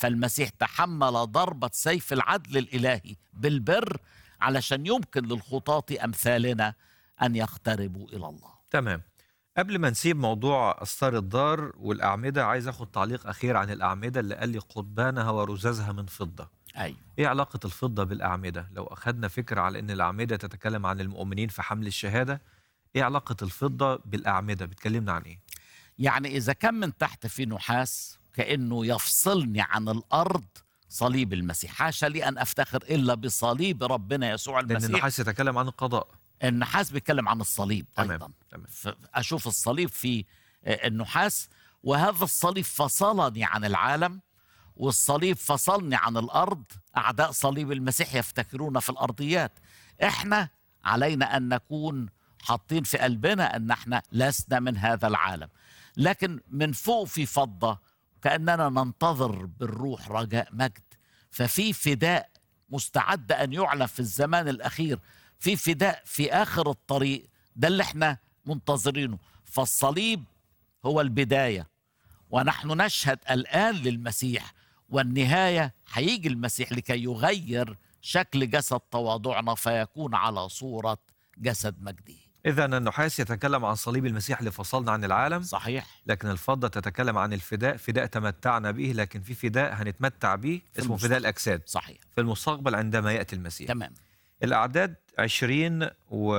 فالمسيح تحمل ضربة سيف العدل الإلهي بالبر علشان يمكن للخطاة أمثالنا أن يقتربوا إلى الله تمام قبل ما نسيب موضوع أستار الدار والأعمدة عايز أخد تعليق أخير عن الأعمدة اللي قال لي قضبانها ورزازها من فضة أيوة إيه علاقة الفضة بالأعمدة؟ لو أخدنا فكرة على أن الأعمدة تتكلم عن المؤمنين في حمل الشهادة إيه علاقة الفضة بالأعمدة؟ بتكلمنا عن إيه؟ يعني إذا كان من تحت في نحاس كأنه يفصلني عن الأرض صليب المسيح حاشا لي أن أفتخر إلا بصليب ربنا يسوع لأن المسيح النحاس يتكلم عن القضاء النحاس بيتكلم عن الصليب تمام أيضا تمام ف- أشوف الصليب في آه، النحاس وهذا الصليب فصلني عن العالم والصليب فصلني عن الأرض أعداء صليب المسيح يفتكرون في الأرضيات إحنا علينا أن نكون حاطين في قلبنا أن احنا لسنا من هذا العالم لكن من فوق في فضة كأننا ننتظر بالروح رجاء مجد ففي فداء مستعد أن يعلن في الزمان الأخير في فداء في آخر الطريق ده اللي احنا منتظرينه فالصليب هو البداية ونحن نشهد الآن للمسيح والنهاية هيجي المسيح لكي يغير شكل جسد تواضعنا فيكون على صورة جسد مجده إذا النحاس يتكلم عن صليب المسيح اللي فصلنا عن العالم صحيح لكن الفضة تتكلم عن الفداء فداء تمتعنا به لكن في فداء هنتمتع به اسمه المستقبل. فداء الأجساد صحيح في المستقبل عندما يأتي المسيح تمام الأعداد 20 و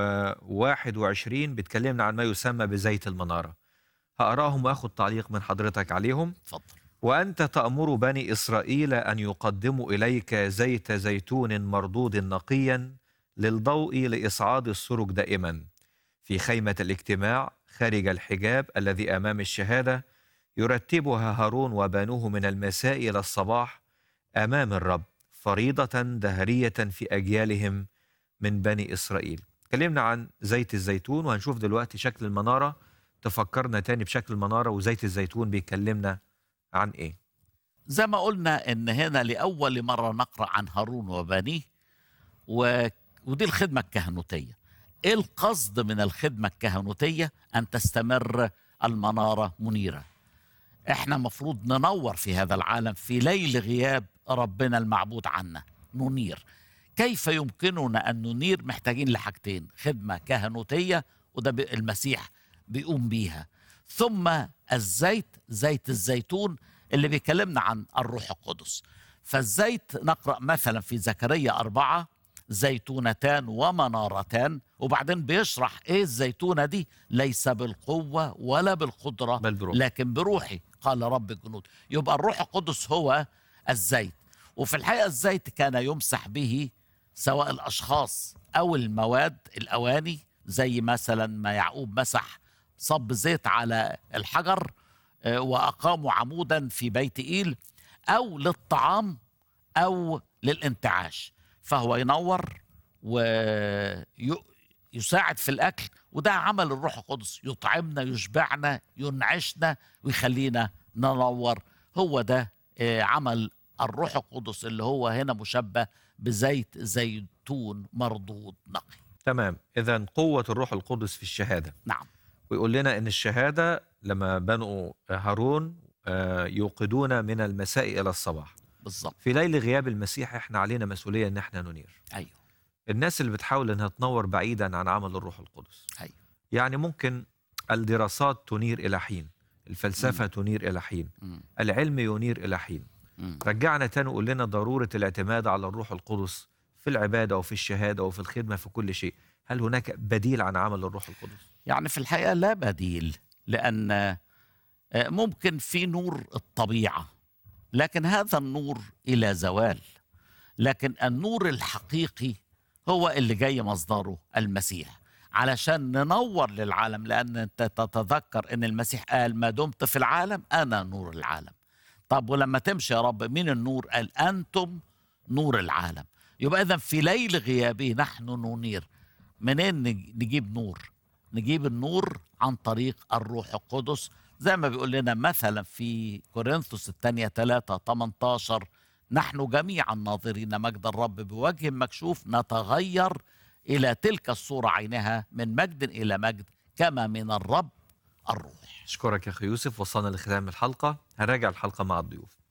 21 بتكلمنا عن ما يسمى بزيت المنارة هقراهم وآخد تعليق من حضرتك عليهم اتفضل وأنت تأمر بني إسرائيل أن يقدموا إليك زيت زيتون مردود نقيا للضوء لإصعاد السرج دائما في خيمة الاجتماع خارج الحجاب الذي أمام الشهادة يرتبها هارون وبنوه من المساء إلى الصباح أمام الرب فريضة دهرية في أجيالهم من بني إسرائيل اتكلمنا عن زيت الزيتون وهنشوف دلوقتي شكل المنارة تفكرنا تاني بشكل المنارة وزيت الزيتون بيكلمنا عن إيه زي ما قلنا ان هنا لاول مره نقرا عن هارون وبنيه و... ودي الخدمه الكهنوتيه ايه القصد من الخدمه الكهنوتيه ان تستمر المناره منيره احنا مفروض ننور في هذا العالم في ليل غياب ربنا المعبود عنا ننير كيف يمكننا ان ننير محتاجين لحاجتين خدمه كهنوتيه وده ب- المسيح بيقوم بيها ثم الزيت زيت الزيتون اللي بيكلمنا عن الروح القدس فالزيت نقرأ مثلا في زكريا أربعة زيتونتان ومنارتان وبعدين بيشرح ايه الزيتونة دي ليس بالقوة ولا بالقدرة بل بروح. لكن بروحي قال رب الجنود يبقى الروح القدس هو الزيت وفي الحقيقة الزيت كان يمسح به سواء الأشخاص أو المواد الأواني زي مثلا ما يعقوب مسح صب زيت على الحجر آه، وأقاموا عمودا في بيت إيل أو للطعام أو للانتعاش فهو ينور ويساعد في الأكل وده عمل الروح القدس يطعمنا يشبعنا ينعشنا ويخلينا ننور هو ده آه، عمل الروح القدس اللي هو هنا مشبه بزيت زيتون مردود نقي تمام إذا قوة الروح القدس في الشهادة نعم ويقول لنا إن الشهادة لما بنوا هارون آه، يوقدون من المساء إلى الصباح بالظبط في ليل غياب المسيح إحنا علينا مسؤولية إن إحنا ننير أيوه الناس اللي بتحاول إنها تنور بعيدا عن عمل الروح القدس أيوه يعني ممكن الدراسات تنير إلى حين الفلسفة تنير إلى حين مم. العلم ينير إلى حين مم. رجعنا تاني وقول لنا ضرورة الاعتماد على الروح القدس في العبادة وفي الشهادة وفي الخدمة في كل شيء هل هناك بديل عن عمل الروح القدس؟ يعني في الحقيقة لا بديل لأن آه، ممكن في نور الطبيعة لكن هذا النور إلى زوال لكن النور الحقيقي هو اللي جاي مصدره المسيح علشان ننور للعالم لأن أنت تتذكر أن المسيح قال ما دمت في العالم أنا نور العالم طب ولما تمشي يا رب مين النور قال أنتم نور العالم يبقى إذا في ليل غيابه نحن ننير منين نج- نجيب نور نجيب النور عن طريق الروح القدس زي ما بيقول لنا مثلا في كورنثوس الثانية 3 18 نحن جميعا ناظرين مجد الرب بوجه مكشوف نتغير إلى تلك الصورة عينها من مجد إلى مجد كما من الرب الروح أشكرك يا أخي يوسف وصلنا لختام الحلقة هنراجع الحلقة مع الضيوف